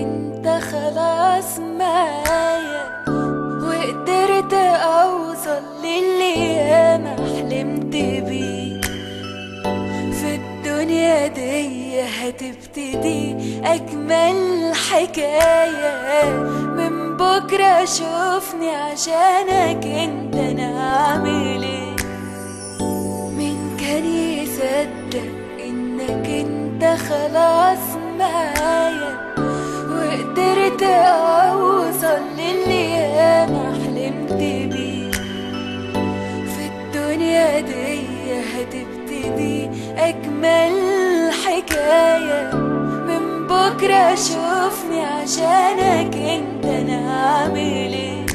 انت خلاص معايا وقدرت اوصل للي ياما حلمت بيه في الدنيا دي هتبتدي اجمل حكاية من بكرة شوفني عشانك انت انا عامل ايه مين كان يصدق انك انت خلاص معايا وقدرت اوصل للي ياما حلمت بيه في الدنيا دي هتبتدي اجمل حكاية من بكرة شوفني عشانك انت انا عامل ايه